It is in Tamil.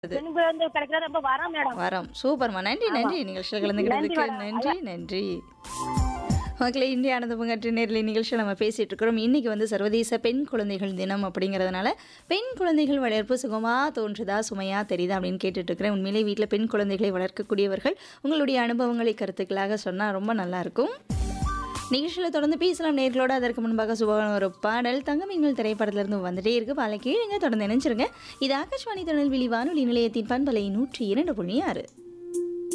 பெண் குழந்தை கிடைக்கிறது ரொம்ப வரம் மேடம் வரோம் சூப்பர்மா நன்றி நன்றி நிகழ்ச்சியில் கலந்துக்கிறதுக்கு நன்றி நன்றி மக்களே இந்திய ஆனந்த பங்காற்று நேரில் நிகழ்ச்சியில் நம்ம பேசிகிட்டு இருக்கிறோம் இன்றைக்கி வந்து சர்வதேச பெண் குழந்தைகள் தினம் அப்படிங்கிறதுனால பெண் குழந்தைகள் வளர்ப்பு சுகமாக தோன்றுதா சுமையாக தெரியுதா அப்படின்னு கேட்டுட்டு இருக்கிறேன் உண்மையிலே வீட்டில் பெண் குழந்தைகளை வளர்க்கக்கூடியவர்கள் உங்களுடைய அனுபவங்களை கருத்துக்களாக சொன்னால் ரொம்ப நல்லாயிருக்கும் நிகழ்ச்சியில் தொடர்ந்து பேசலாம் நேர்களோடு அதற்கு முன்பாக சுபகான ஒரு பாடல் தங்கமீன்கள் திரைப்படத்திலிருந்து வந்துட்டே இருக்கு பாலை கீழே தொடர்ந்து நினைச்சிருங்க இது ஆகாஷ்வாணி திருநெல்வேலி வானொலி நிலையத்தின் பண்பலை நூற்றி இரண்டு புள்ளி ஆறு